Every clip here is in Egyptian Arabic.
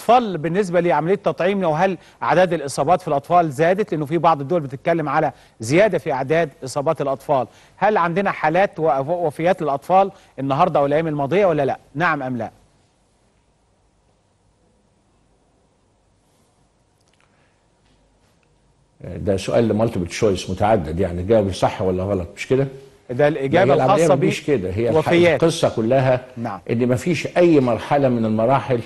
الاطفال بالنسبه لعمليه التطعيم وهل اعداد الاصابات في الاطفال زادت لانه في بعض الدول بتتكلم على زياده في اعداد اصابات الاطفال هل عندنا حالات وفيات للاطفال النهارده او الايام الماضيه ولا لا نعم ام لا ده سؤال مالتيبل تشويس متعدد يعني جاوب صح ولا غلط مش كده؟ ده الاجابه هي العملية الخاصه مش كده هي الح- وفيات القصه كلها نعم. ان ما فيش اي مرحله من المراحل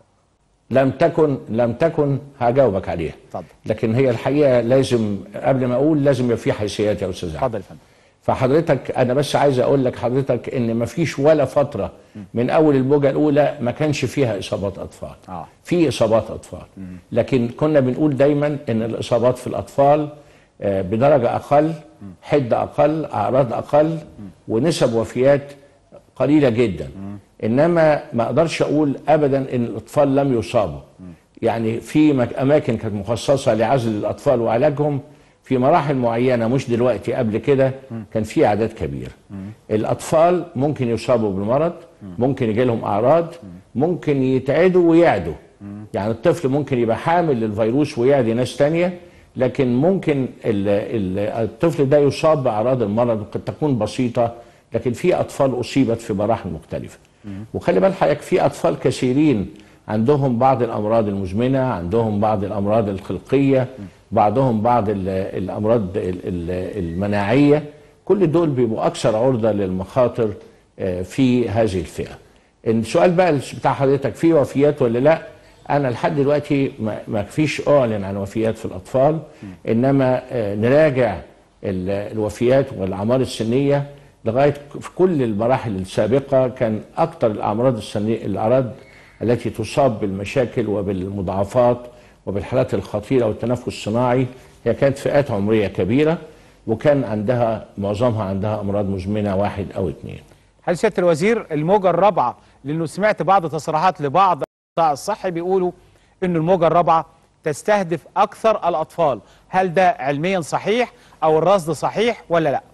لم تكن لم تكن هجاوبك عليها اتفضل. لكن هي الحقيقه لازم قبل ما اقول لازم يبقى في حيثيات يا استاذ احمد اتفضل يا فندم فحضرتك انا بس عايز اقول لك حضرتك ان ما فيش ولا فتره من اول الموجه الاولى ما كانش فيها اصابات اطفال آه. في اصابات اطفال لكن كنا بنقول دايما ان الاصابات في الاطفال آه، بدرجه اقل حده اقل اعراض اقل ونسب وفيات قليله جدا انما ما اقدرش اقول ابدا ان الاطفال لم يصابوا يعني في مك- اماكن كانت مخصصه لعزل الاطفال وعلاجهم في مراحل معينه مش دلوقتي قبل كده كان في اعداد كبيره الاطفال ممكن يصابوا بالمرض ممكن يجي لهم اعراض ممكن يتعدوا ويعدوا يعني الطفل ممكن يبقى حامل للفيروس ويعدي ناس تانية لكن ممكن ال ال الطفل ده يصاب باعراض المرض قد تكون بسيطه لكن في اطفال اصيبت في مراحل مختلفه وخلي بال حضرتك في اطفال كثيرين عندهم بعض الامراض المزمنه عندهم بعض الامراض الخلقيه بعضهم بعض ال- الامراض ال- ال- المناعيه كل دول بيبقوا اكثر عرضه للمخاطر آه، في هذه الفئه السؤال بقى بتاع حضرتك في وفيات ولا لا انا لحد دلوقتي ما ما فيش اعلن عن وفيات في الاطفال انما آه، نراجع ال- الوفيات والاعمار السنيه لغايه في كل المراحل السابقه كان اكثر الاعراض السنيه الاعراض التي تصاب بالمشاكل وبالمضاعفات وبالحالات الخطيره والتنفس الصناعي هي كانت فئات عمريه كبيره وكان عندها معظمها عندها امراض مزمنه واحد او اثنين هل سياده الوزير الموجه الرابعه لانه سمعت بعض تصريحات لبعض القطاع الصحي بيقولوا ان الموجه الرابعه تستهدف اكثر الاطفال هل ده علميا صحيح او الرصد صحيح ولا لا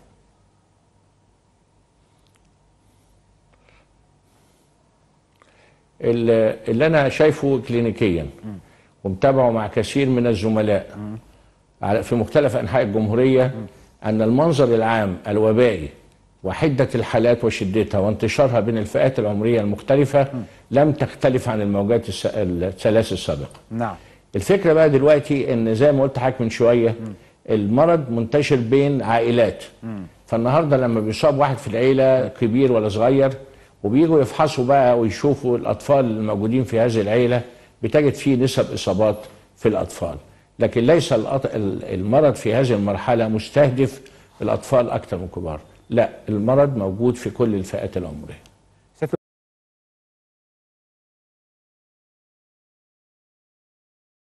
ال- اللي انا شايفه كلينيكيا ومتابعه مع كثير من الزملاء على- في مختلف انحاء الجمهوريه ان المنظر العام الوبائي وحده الحالات وشدتها وانتشارها بين الفئات العمريه المختلفه لم تختلف عن الموجات الس- الثلاث السابقه. نعم الفكره بقى دلوقتي ان زي ما قلت حضرتك من شويه المرض منتشر بين عائلات فالنهارده لما بيصاب واحد في العيله كبير ولا صغير وبييجوا يفحصوا بقى ويشوفوا الاطفال الموجودين في هذه العيله بتجد فيه نسب اصابات في الاطفال لكن ليس الأط- ال- المرض في هذه المرحله مستهدف الاطفال اكثر من الكبار لا المرض موجود في كل الفئات العمريه